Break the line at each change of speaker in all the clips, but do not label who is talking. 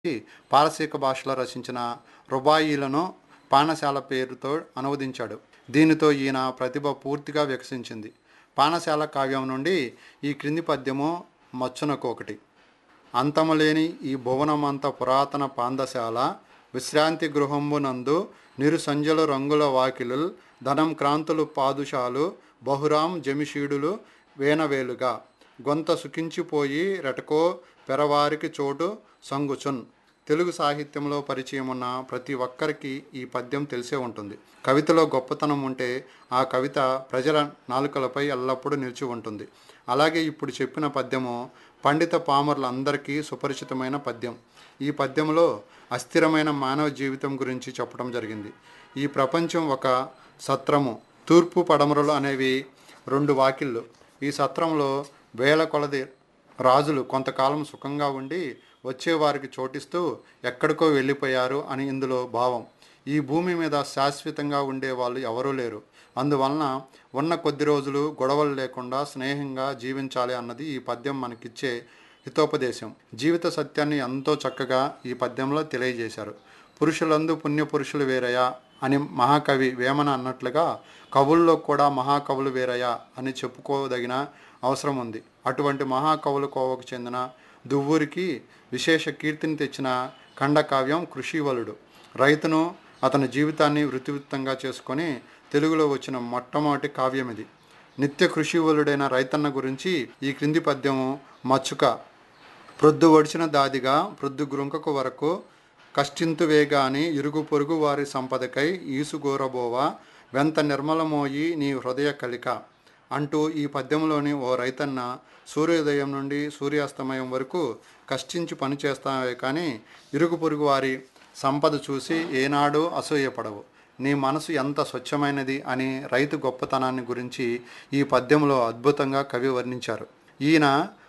పారసీక భాషలో రచించిన రుబాయిలను పానశాల పేరుతో అనువదించాడు దీనితో ఈయన ప్రతిభ పూర్తిగా వికసించింది పానశాల కావ్యం నుండి ఈ క్రింది పద్యము మచ్చునకు ఒకటి అంతములేని ఈ భువనమంత పురాతన పాందశాల విశ్రాంతి గృహంబునందు నిరు సంజలు రంగుల వాకిలుల్ ధనం క్రాంతులు పాదుషాలు బహురాం జమిషీడులు వేనవేలుగా గొంత సుఖించిపోయి రెటకో పెరవారికి చోటు సంగుచున్ తెలుగు సాహిత్యంలో పరిచయం ఉన్న ప్రతి ఒక్కరికి ఈ పద్యం తెలిసే ఉంటుంది కవితలో గొప్పతనం ఉంటే ఆ కవిత ప్రజల నాలుకలపై ఎల్లప్పుడూ నిలిచి ఉంటుంది అలాగే ఇప్పుడు చెప్పిన పద్యము పండిత పామరులందరికీ సుపరిచితమైన పద్యం ఈ పద్యంలో అస్థిరమైన మానవ జీవితం గురించి చెప్పడం జరిగింది ఈ ప్రపంచం ఒక సత్రము తూర్పు పడమరలు అనేవి రెండు వాకిళ్ళు ఈ సత్రంలో వేల కొలది రాజులు కొంతకాలం సుఖంగా ఉండి వచ్చేవారికి చోటిస్తూ ఎక్కడికో వెళ్ళిపోయారు అని ఇందులో భావం ఈ భూమి మీద శాశ్వతంగా ఉండే వాళ్ళు ఎవరూ లేరు అందువలన ఉన్న కొద్ది రోజులు గొడవలు లేకుండా స్నేహంగా జీవించాలి అన్నది ఈ పద్యం మనకిచ్చే హితోపదేశం జీవిత సత్యాన్ని ఎంతో చక్కగా ఈ పద్యంలో తెలియజేశారు పురుషులందు పుణ్య పురుషులు వేరయా అని మహాకవి వేమన అన్నట్లుగా కవుల్లో కూడా మహాకవులు వేరయా అని చెప్పుకోదగిన అవసరం ఉంది అటువంటి మహాకవుల కోవకు చెందిన దువ్వూరికి విశేష కీర్తిని తెచ్చిన ఖండకావ్యం కృషివలుడు రైతును అతని జీవితాన్ని వృత్తివృత్తంగా చేసుకొని తెలుగులో వచ్చిన మొట్టమొదటి కావ్యం ఇది నిత్య కృషివలుడైన రైతన్న గురించి ఈ క్రింది పద్యము మచ్చుక ప్రొద్దు ఒడిచిన దాదిగా ప్రొద్దు గ్రుంకకు వరకు కష్టింతు వేగాని ఇరుగు పొరుగు వారి సంపదకై ఈసుగోరబోవా వెంత నిర్మలమోయి నీ హృదయ కలిక అంటూ ఈ పద్యంలోని ఓ రైతన్న సూర్యోదయం నుండి సూర్యాస్తమయం వరకు కష్టించి పనిచేస్తావే కానీ ఇరుగు పొరుగు వారి సంపద చూసి ఏనాడు అసూయపడవు నీ మనసు ఎంత స్వచ్ఛమైనది అని రైతు గొప్పతనాన్ని గురించి ఈ పద్యంలో అద్భుతంగా కవి వర్ణించారు ఈయన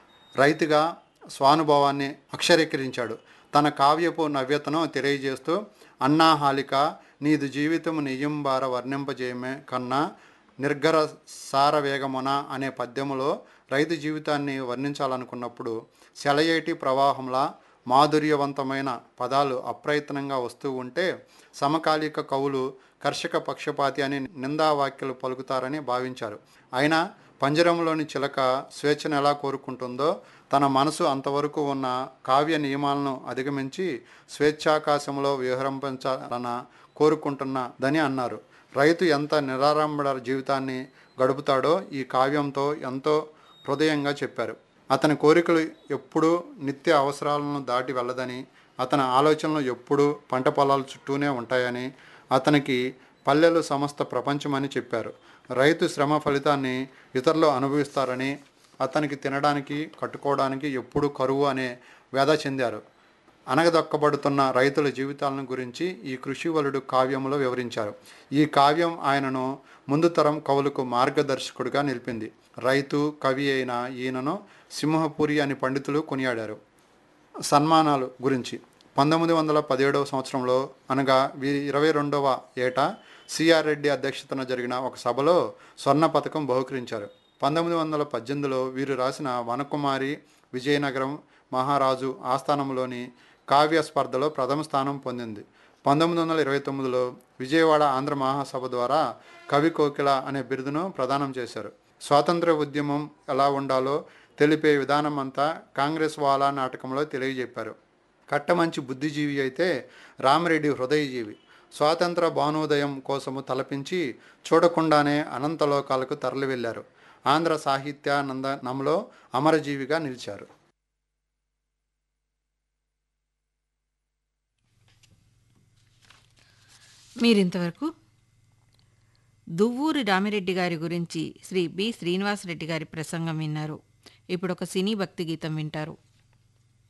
రైతుగా స్వానుభవాన్ని అక్షరీకరించాడు తన కావ్యపు నవ్యతను తెలియజేస్తూ అన్నా హాలిక నీదు జీవితము నెయ్యంబార వర్ణింపజేయమే కన్నా నిర్గర సార వేగమున అనే పద్యములో రైతు జీవితాన్ని వర్ణించాలనుకున్నప్పుడు సెలయేటి ప్రవాహంలా మాధుర్యవంతమైన పదాలు అప్రయత్నంగా వస్తూ ఉంటే సమకాలిక కవులు కర్షక పక్షపాతి అని నిందావాక్యలు పలుకుతారని భావించారు అయినా పంజరంలోని చిలక స్వేచ్ఛను ఎలా కోరుకుంటుందో తన మనసు అంతవరకు ఉన్న కావ్య నియమాలను అధిగమించి స్వేచ్ఛాకాశంలో విహరించాలన్న కోరుకుంటున్నదని అన్నారు రైతు ఎంత నిరారంభడ జీవితాన్ని గడుపుతాడో ఈ కావ్యంతో ఎంతో హృదయంగా చెప్పారు అతని కోరికలు ఎప్పుడూ నిత్య అవసరాలను దాటి వెళ్ళదని అతని ఆలోచనలు ఎప్పుడూ పంట పొలాల చుట్టూనే ఉంటాయని అతనికి పల్లెలు సమస్త ప్రపంచమని చెప్పారు రైతు శ్రమ ఫలితాన్ని ఇతరులు అనుభవిస్తారని అతనికి తినడానికి కట్టుకోవడానికి ఎప్పుడు కరువు అనే వ్యధ చెందారు అనగదొక్కబడుతున్న రైతుల జీవితాలను గురించి ఈ కృషివలుడు కావ్యంలో వివరించారు ఈ కావ్యం ఆయనను ముందు తరం కవులకు మార్గదర్శకుడిగా నిలిపింది రైతు కవి అయిన ఈయనను సింహపురి అని పండితులు కొనియాడారు సన్మానాలు గురించి పంతొమ్మిది వందల పదిహేడవ సంవత్సరంలో అనగా వీరి ఇరవై రెండవ ఏట సిఆర్ రెడ్డి అధ్యక్షతన జరిగిన ఒక సభలో స్వర్ణ పథకం బహుకరించారు పంతొమ్మిది వందల పద్దెనిమిదిలో వీరు రాసిన వనకుమారి విజయనగరం మహారాజు ఆస్థానంలోని కావ్య స్పర్ధలో ప్రథమ స్థానం పొందింది పంతొమ్మిది వందల ఇరవై తొమ్మిదిలో విజయవాడ ఆంధ్ర మహాసభ ద్వారా కవి కోకిల అనే బిరుదును ప్రదానం చేశారు స్వాతంత్ర ఉద్యమం ఎలా ఉండాలో తెలిపే విధానం అంతా కాంగ్రెస్ వాలా నాటకంలో తెలియజెప్పారు కట్టమంచి బుద్ధిజీవి అయితే రామరెడ్డి హృదయజీవి స్వాతంత్ర భానోదయం కోసము తలపించి చూడకుండానే అనంతలోకాలకు తరలి వెళ్ళారు ఆంధ్ర సాహిత్యానందనంలో అమరజీవిగా నిలిచారు
మీరింతవరకు దువ్వూరి రామిరెడ్డి గారి గురించి శ్రీ బి శ్రీనివాసరెడ్డి గారి ప్రసంగం విన్నారు ఇప్పుడు ఒక సినీ భక్తి గీతం వింటారు